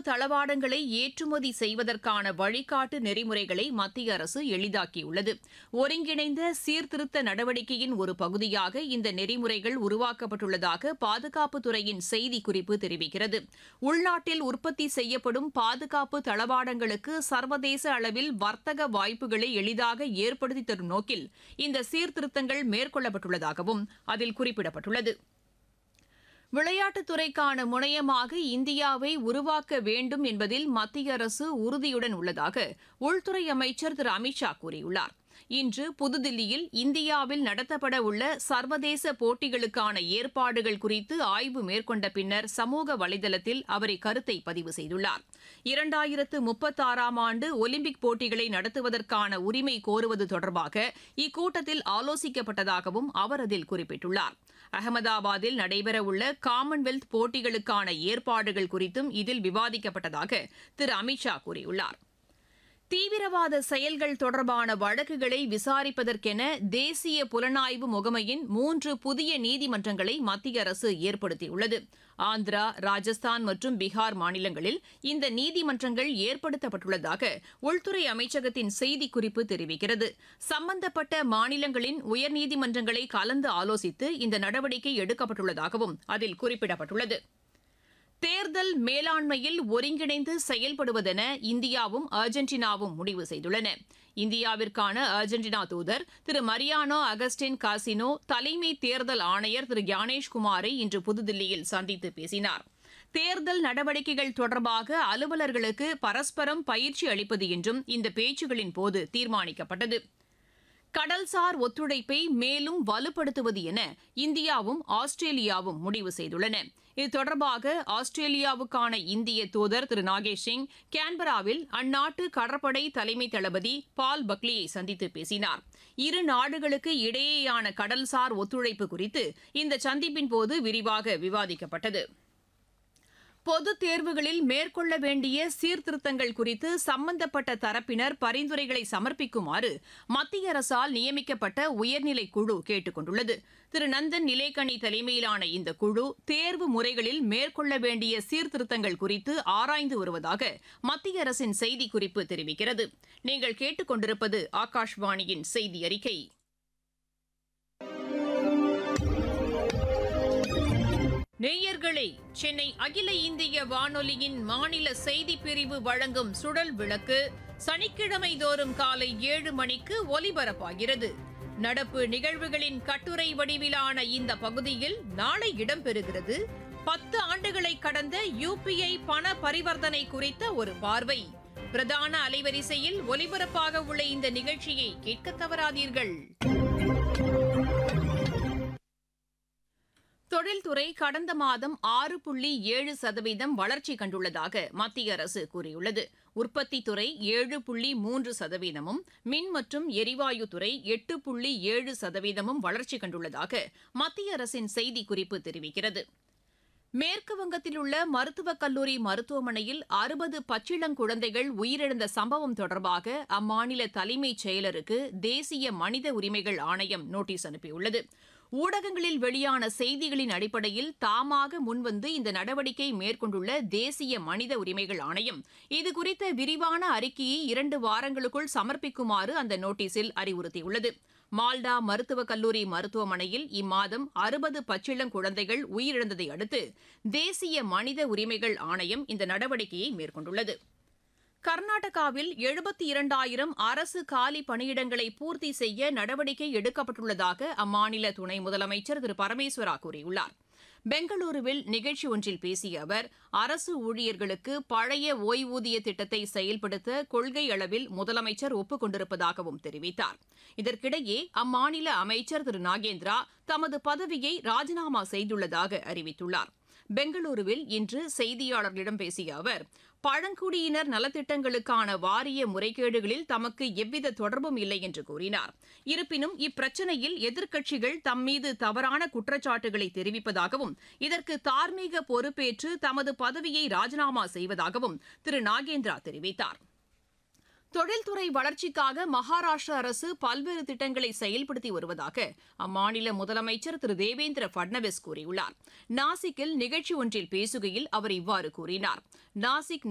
தளவாடங்களை ஏற்றுமதி செய்வதற்கான வழிகாட்டு நெறிமுறைகளை மத்திய அரசு எளிதாக்கியுள்ளது ஒருங்கிணைந்த சீர்திருத்த நடவடிக்கையின் ஒரு பகுதியாக இந்த நெறிமுறைகள் உருவாக்கப்பட்டுள்ளதாக பாதுகாப்புத்துறையின் செய்திக்குறிப்பு தெரிவிக்கிறது உள்நாட்டில் உற்பத்தி செய்யப்படும் பாதுகாப்பு தளவாடங்களுக்கு சர்வதேச அளவில் வர்த்தக வாய்ப்புகளை எளிதாக ஏற்படுத்தி தரும் நோக்கில் இந்த சீர்திருத்தங்கள் மேற்கொள்ளப்பட்டுள்ளதாகவும் அதில் குறிப்பிடப்பட்டுள்ளது விளையாட்டுத் துறைக்கான முனையமாக இந்தியாவை உருவாக்க வேண்டும் என்பதில் மத்திய அரசு உறுதியுடன் உள்ளதாக உள்துறை அமைச்சர் திரு அமித்ஷா கூறியுள்ளார் இன்று புதுதில்லியில் இந்தியாவில் நடத்தப்பட உள்ள சர்வதேச போட்டிகளுக்கான ஏற்பாடுகள் குறித்து ஆய்வு மேற்கொண்ட பின்னர் சமூக வலைதளத்தில் அவர் இக்கருத்தை பதிவு செய்துள்ளார் இரண்டாயிரத்து முப்பத்தாறாம் ஆண்டு ஒலிம்பிக் போட்டிகளை நடத்துவதற்கான உரிமை கோருவது தொடர்பாக இக்கூட்டத்தில் ஆலோசிக்கப்பட்டதாகவும் அவர் அதில் குறிப்பிட்டுள்ளார் அகமதாபாத்தில் நடைபெறவுள்ள காமன்வெல்த் போட்டிகளுக்கான ஏற்பாடுகள் குறித்தும் இதில் விவாதிக்கப்பட்டதாக திரு அமித்ஷா கூறியுள்ளார் தீவிரவாத செயல்கள் தொடர்பான வழக்குகளை விசாரிப்பதற்கென தேசிய புலனாய்வு முகமையின் மூன்று புதிய நீதிமன்றங்களை மத்திய அரசு ஏற்படுத்தியுள்ளது ஆந்திரா ராஜஸ்தான் மற்றும் பீகார் மாநிலங்களில் இந்த நீதிமன்றங்கள் ஏற்படுத்தப்பட்டுள்ளதாக உள்துறை அமைச்சகத்தின் செய்திக்குறிப்பு தெரிவிக்கிறது சம்பந்தப்பட்ட மாநிலங்களின் உயர்நீதிமன்றங்களை கலந்து ஆலோசித்து இந்த நடவடிக்கை எடுக்கப்பட்டுள்ளதாகவும் அதில் குறிப்பிடப்பட்டுள்ளது தேர்தல் மேலாண்மையில் ஒருங்கிணைந்து செயல்படுவதென இந்தியாவும் அர்ஜென்டினாவும் முடிவு செய்துள்ளன இந்தியாவிற்கான அர்ஜென்டினா தூதர் திரு மரியானோ அகஸ்டின் காசினோ தலைமை தேர்தல் ஆணையர் திரு ஞானேஷ்குமாரை இன்று புதுதில்லியில் சந்தித்து பேசினார் தேர்தல் நடவடிக்கைகள் தொடர்பாக அலுவலர்களுக்கு பரஸ்பரம் பயிற்சி அளிப்பது என்றும் இந்த பேச்சுகளின் போது தீர்மானிக்கப்பட்டது கடல்சார் ஒத்துழைப்பை மேலும் வலுப்படுத்துவது என இந்தியாவும் ஆஸ்திரேலியாவும் முடிவு செய்துள்ளன இது தொடர்பாக ஆஸ்திரேலியாவுக்கான இந்திய தூதர் திரு நாகேஷ் சிங் கேன்பராவில் அந்நாட்டு கடற்படை தலைமை தளபதி பால் பக்லியை சந்தித்து பேசினார் இரு நாடுகளுக்கு இடையேயான கடல்சார் ஒத்துழைப்பு குறித்து இந்த சந்திப்பின் போது விரிவாக விவாதிக்கப்பட்டது பொதுத் தேர்வுகளில் மேற்கொள்ள வேண்டிய சீர்திருத்தங்கள் குறித்து சம்பந்தப்பட்ட தரப்பினர் பரிந்துரைகளை சமர்ப்பிக்குமாறு மத்திய அரசால் நியமிக்கப்பட்ட உயர்நிலை குழு கேட்டுக் கொண்டுள்ளது திரு நந்தன் நிலேக்கணி தலைமையிலான இந்த குழு தேர்வு முறைகளில் மேற்கொள்ள வேண்டிய சீர்திருத்தங்கள் குறித்து ஆராய்ந்து வருவதாக மத்திய அரசின் செய்திக்குறிப்பு தெரிவிக்கிறது நீங்கள் கேட்டுக் கொண்டிருப்பது ஆகாஷ்வாணியின் செய்தி அறிக்கை நேயர்களே சென்னை அகில இந்திய வானொலியின் மாநில செய்திப் பிரிவு வழங்கும் சுடல் விளக்கு சனிக்கிழமை தோறும் காலை ஏழு மணிக்கு ஒலிபரப்பாகிறது நடப்பு நிகழ்வுகளின் கட்டுரை வடிவிலான இந்த பகுதியில் நாளை இடம்பெறுகிறது பத்து ஆண்டுகளை கடந்த யுபிஐ பண பரிவர்த்தனை குறித்த ஒரு பார்வை பிரதான அலைவரிசையில் ஒலிபரப்பாக உள்ள இந்த நிகழ்ச்சியை கேட்க தவறாதீர்கள் தொழில்துறை கடந்த மாதம் ஆறு புள்ளி ஏழு சதவீதம் வளர்ச்சி கண்டுள்ளதாக மத்திய அரசு கூறியுள்ளது உற்பத்தித் துறை ஏழு புள்ளி மூன்று சதவீதமும் மின் மற்றும் எரிவாயு துறை எட்டு புள்ளி ஏழு சதவீதமும் வளர்ச்சி கண்டுள்ளதாக மத்திய அரசின் செய்திக்குறிப்பு தெரிவிக்கிறது மேற்கு வங்கத்தில் உள்ள மருத்துவக் கல்லூரி மருத்துவமனையில் அறுபது பச்சிளங்குழந்தைகள் உயிரிழந்த சம்பவம் தொடர்பாக அம்மாநில தலைமைச் செயலருக்கு தேசிய மனித உரிமைகள் ஆணையம் நோட்டீஸ் அனுப்பியுள்ளது ஊடகங்களில் வெளியான செய்திகளின் அடிப்படையில் தாமாக முன்வந்து இந்த நடவடிக்கை மேற்கொண்டுள்ள தேசிய மனித உரிமைகள் ஆணையம் இதுகுறித்த விரிவான அறிக்கையை இரண்டு வாரங்களுக்குள் சமர்ப்பிக்குமாறு அந்த நோட்டீஸில் அறிவுறுத்தியுள்ளது மால்டா மருத்துவக் கல்லூரி மருத்துவமனையில் இம்மாதம் அறுபது பச்சிளங்குழந்தைகள் உயிரிழந்ததை அடுத்து தேசிய மனித உரிமைகள் ஆணையம் இந்த நடவடிக்கையை மேற்கொண்டுள்ளது கர்நாடகாவில் எழுபத்தி இரண்டாயிரம் அரசு காலி பணியிடங்களை பூர்த்தி செய்ய நடவடிக்கை எடுக்கப்பட்டுள்ளதாக அம்மாநில துணை முதலமைச்சர் திரு பரமேஸ்வரா கூறியுள்ளார் பெங்களூருவில் நிகழ்ச்சி ஒன்றில் பேசிய அவர் அரசு ஊழியர்களுக்கு பழைய ஓய்வூதிய திட்டத்தை செயல்படுத்த கொள்கை அளவில் முதலமைச்சர் ஒப்புக் கொண்டிருப்பதாகவும் தெரிவித்தார் இதற்கிடையே அம்மாநில அமைச்சர் திரு நாகேந்திரா தமது பதவியை ராஜினாமா செய்துள்ளதாக அறிவித்துள்ளார் பெங்களூருவில் இன்று செய்தியாளர்களிடம் பேசிய அவர் பழங்குடியினர் நலத்திட்டங்களுக்கான வாரிய முறைகேடுகளில் தமக்கு எவ்வித தொடர்பும் இல்லை என்று கூறினார் இருப்பினும் இப்பிரச்சனையில் எதிர்க்கட்சிகள் தம்மீது தவறான குற்றச்சாட்டுகளை தெரிவிப்பதாகவும் இதற்கு தார்மீக பொறுப்பேற்று தமது பதவியை ராஜினாமா செய்வதாகவும் திரு நாகேந்திரா தெரிவித்தார் தொழில்துறை வளர்ச்சிக்காக மகாராஷ்டிர அரசு பல்வேறு திட்டங்களை செயல்படுத்தி வருவதாக அம்மாநில முதலமைச்சர் திரு தேவேந்திர பட்னவிஸ் கூறியுள்ளார் நாசிக்கில் நிகழ்ச்சி ஒன்றில் பேசுகையில் அவர் இவ்வாறு கூறினார் நாசிக்